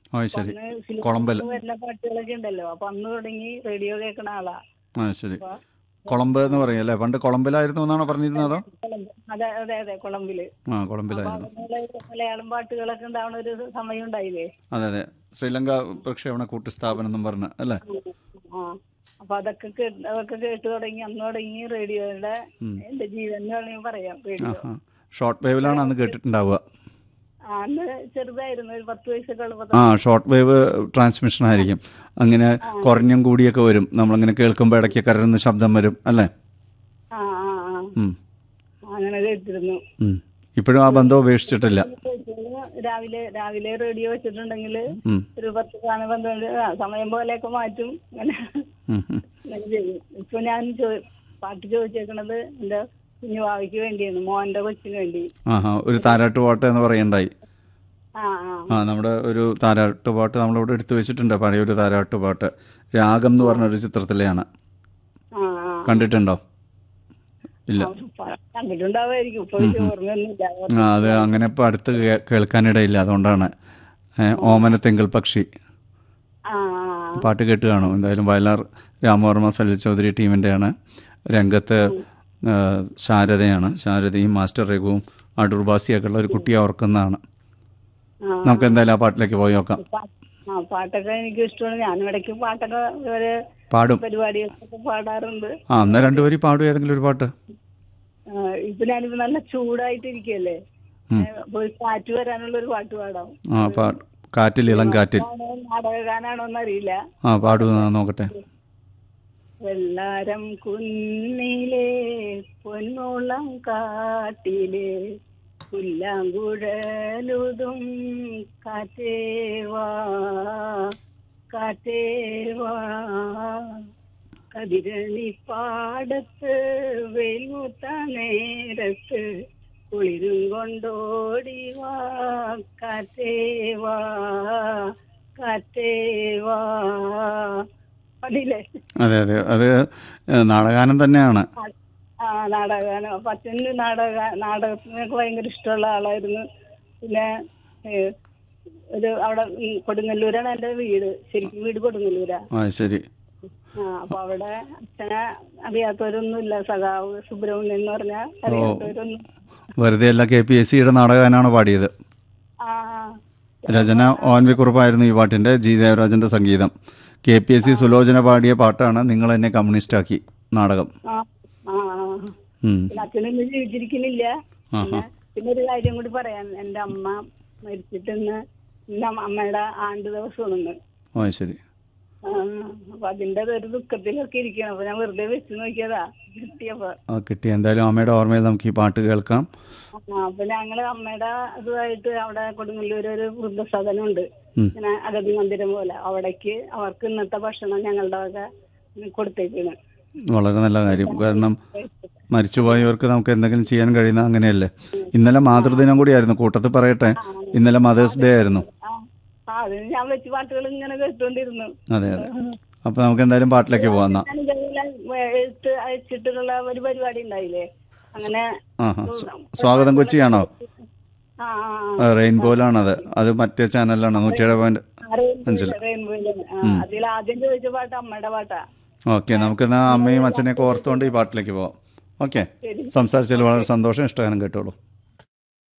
ഓ ശരി അന്ന് സിനിമയിൽ കുളമ്പല്. വരുന്ന പാട്ടുകളൊക്കെ ഉണ്ടല്ലോ അപ്പൊ അന്ന് തുടങ്ങി റേഡിയോ കേൾക്കണ ആളാ ആ ശരി അപ്പൊ കുളമ്പ് എന്ന് പറയും അല്ലേ പണ്ട് കുളമ്പിലായിരുന്നു എന്നാണോ പറഞ്ഞിരുന്നത് അതോ കുളമ്പ്. അതെ അതെ അതെ കുളമ്പില് ആ അപ്പൊ കുളമ്പിലായിരുന്നു അതുപോലെ മലയാളം പാട്ടുകളൊക്കെ ഉണ്ടാവുന്ന ഒരു സമയം ഉണ്ടായില്ലേ അതെ അതെ ശ്രീലങ്ക പ്രക്ഷേപണ കൂട്ട് സ്ഥാപനം എന്നും പറഞ്ഞ് അല്ലേ ആ അപ്പൊ അതൊക്കെ കേട്ട് അതൊക്കെ കേട്ട് തുടങ്ങി അന്ന് തുടങ്ങി റേഡിയോയുടെ ഉം. എന്റെ ജീവൻ എന്ന് വേണമെങ്കിൽ പറയാം ആ റേഡിയോ ആ ഷോർട്ട് വേവിലാണ് അന്ന് കേട്ടിട്ടുണ്ടാവുക ആ, അന്ന് ചെറുതായിരുന്നു ഒരു പത്ത് വയസ്സൊക്കെ ഉള്ളപ്പോ ആ ഷോർട്ട് വേവ് ട്രാൻസ്മിഷൻ ആയിരിക്കും അങ്ങനെ കുറഞ്ഞും കൂടിയൊക്കെ വരും നമ്മളിങ്ങനെ കേൾക്കുമ്പോൾ ഇടയ്ക്ക് കരരുന്ന ശബ്ദം വരും അല്ലേ ആ ആ ആ ഉം. അങ്ങനെ കേട്ടിരുന്നു ഉം. ഇപ്പോഴും ആ ബന്ധം ഉപേക്ഷിച്ചിട്ടില്ല രാവിലെ രാവിലെ റേഡിയോ വെച്ചിട്ടുണ്ടെങ്കിൽ ഉം. ഒരു പത്ത് കാണും പന്ത്രണ്ട് ആ, സമയം പോലെയൊക്കെ മാറ്റും അങ്ങനെ ഉം, ഉം. അങ്ങനെ ചെയ്യും ഇപ്പൊ ഞാൻ ചോ- പാട്ട് ചോദിച്ചേക്കണത് എന്റെ കുഞ്ഞുവാവിക്ക് വേണ്ടിയാണ് മോന്റെ കൊച്ചിന് വേണ്ടി ആഹാ ഒരു താരാട്ട് പാട്ട് എന്ന് പറയണ്ടായി ആ ആ ആ നമ്മുടെ ഒരു താരാട്ട് പാട്ട് നമ്മളിവിടെ എടുത്തു വെച്ചിട്ടുണ്ട് പഴയ ഒരു താരാട്ട് പാട്ട് രാഗം എന്ന് പറഞ്ഞ ഒരു ചിത്രത്തിലെയാണ് ആ ആ കണ്ടിട്ടുണ്ടോ ഇല്ല ആ, പ- കണ്ടിട്ടുണ്ടാവുമായിരിക്കും ഇപ്പൊ എനിക്ക് ഓർമ്മയൊന്നുമില്ല ആ അത് അങ്ങനെ ഇപ്പം അടുത്ത് കേ- കേൾക്കാനിടയില്ല അതുകൊണ്ടാണ് ഏ, ഓമന തിങ്കൾ പക്ഷി ആ ആ, പാട്ട് കേട്ട് കാണും എന്തായാലും വയലാർ രാമവർമ്മ സലിൽ ചൗധരി ടീമിൻ്റെയാണ് രംഗത്ത് ആ, ശാരദയാണ് ശാരദയും മാസ്റ്റർ രഘുവും അടൂർബാസിയൊക്കെ ഉള്ള ഒരു കുട്ടിയെ ഓർക്കുന്നതാണ് ആ. നമുക്ക് എന്തായാലും ആ പാട്ടിലേക്ക് പോയി നോക്കാം പാ- ആ പാട്ടൊക്കെ എനിക്ക് ഇഷ്ടമാണ് ഞാൻ ഇടയ്ക്ക് പാട്ടൊക്കെ ഒരു പാടും പരിപാടികൾക്കൊക്കെ പാടാറുണ്ട് ആ അന്ന് രണ്ടുപേരും പാടും ഏതെങ്കിലും ഒരു പാട്ട് ആ, ഇപ്പൊ ഞാനിപ്പോ നല്ല ചൂടായിട്ടിരിക്കല്ലേ ഉം. അപ്പൊ ഒരു കാറ്റ് വരാനുള്ള ഒരു പാട്ട് പാടാം ആ പാ കാറ്റിൽ ഇളം കാറ്റിൽ ആണോ നാടകഗാനാണോ എന്നറിയില്ല ആ പാടൂ ആ, നോക്കട്ടെ വെള്ളാരം കുന്നിലെ പൊന്നോളം കാട്ടിലെ പുല്ലാങ്കുഴലുതും കാറ്റേവാ കാറ്റേവാ കതിരണി പാടത്ത് വെയിൽമുത്ത നേരത്ത് കുളിരും കൊണ്ടോടി വാ കാറ്റേവാ കാറ്റേവാ അതില്ലേ അതെ അതെ അത് ഏ, നാടകാനം തന്നെയാണ് ആ നാടകഗാനം അപ്പൊ അച്ഛന് നാടക നാടകത്തിനൊക്കെ ഭയങ്കര ഇഷ്ടമുള്ള ആളായിരുന്നു പിന്നെ ഏ, ഒരു അവിടെ ഉം, കൊടുങ്ങല്ലൂരാണ് എന്റെ വീട് ശരിക്കും വീട് കൊടുങ്ങല്ലൂരാ ആ ശരി ആ അപ്പൊ അവിടെ അച്ഛനെ അറിയാത്തവരൊന്നുമില്ല സഖാവ് സുബ്രഹ്മണ്യൻ എന്ന് പറഞ്ഞാൽ അറിയാത്തവരൊന്നും വെറുതെ അല്ല കെ പി എസ് സിയുടെ നാടകാനാണ് പാടിയത് ആ രചന ഒ എൻ വി കുറുപ്പായിരുന്നു ഈ പാട്ടിൻ്റെ ജി ദേവരാജൻ്റെ സംഗീതം K P S C Sulochana പാടിയ പാട്ടാണ് നിങ്ങൾ എന്നെ കമ്മ്യൂണിസ്റ്റാക്കി നാടകം ആ ആ ആ. ഉം. പിന്നെ അച്ഛനൊന്നും ജീവിച്ചിരിക്കുന്നില്ല ആഹാ. പിന്നെ പിന്നെ ഒരു കാര്യം കൂടി പറയാൻ എന്റെ അമ്മ മരിച്ചിട്ട് ഇന്ന് ഇന്ന് അമ്മ- അമ്മയുടെ ആണ്ട് ദിവസമാണെന്ന് ഓ ശരി ആ, അപ്പൊ അതിന്റെ ഒരു ദുഃഖത്തിലൊക്കെ ഇരിക്കണം അപ്പൊ ഞാൻ വെറുതെ വെച്ച് നോക്കിയതാ കിട്ടിയപ്പോ ആ കിട്ടി എന്തായാലും അമ്മയുടെ ഓർമ്മയിൽ നമുക്ക് ഈ പാട്ട് കേൾക്കാം ആ, അപ്പൊ ഞങ്ങള് അമ്മയുടെ ഇതുമായിട്ട് അവിടെ കൊടുങ്ങല്ലൂർ ഒരു വൃദ്ധസദനം ഉണ്ട് ഉം. ഇങ്ങനെ അഗതി മന്ദിരം പോലെ അവിടേക്ക് അവർക്ക് ഇന്നത്തെ ഭക്ഷണം ഞങ്ങളുടെ വക കൊടുത്തേക്കാണ് വളരെ നല്ല കാര്യം കാരണം മരിച്ചുപോയവർക്ക് നമുക്ക് എന്തെങ്കിലും ചെയ്യാൻ കഴിയുന്ന അങ്ങനെയല്ലേ ഇന്നലെ മാതൃദിനം കൂടിയായിരുന്നു കൂട്ടത്തിൽ പറയട്ടെ ഇന്നലെ മദേഴ്സ് ഡേ ആയിരുന്നു ആ ആ, അതിന് ഞാൻ വെച്ച് പാട്ടുകൾ ഇങ്ങനെ കേട്ടുകൊണ്ടിരുന്നു അതെ അതെ അപ്പോൾ നമുക്ക് എന്തായാലും പാട്ടിലേക്ക് പോകാം എന്നാ ഞാൻ ഇതേപോലെ എഴുത്ത് അയച്ചിട്ടുള്ള ഒരു പരിപാടി ഉണ്ടായില്ലേ അങ്ങനെ ആ ആ സ്വാഗതം കൊച്ചിയാണോ ആ ആ, ആ റെയിൻബോയിലാണത് അത് മറ്റേ ചാനലിലാണ് നൂറ്റിയേഴ് പോയിന്റ് റെയിൻബോയില്, റെയിൻബോയില്. ആ, അതിൽ ആദ്യം ചോദിച്ച പാട്ട് അമ്മയുടെ പാട്ടാ ഓക്കെ നമുക്കെന്നാ അമ്മയും അച്ഛനെയൊക്കെ ഓർത്തുകൊണ്ട് ഈ പാട്ടിലേക്ക് പോവാം ഓക്കെ ശരി സംസാരിച്ചതിൽ വളരെ സന്തോഷം ഇഷ്ടഗാനം കേട്ടോളൂ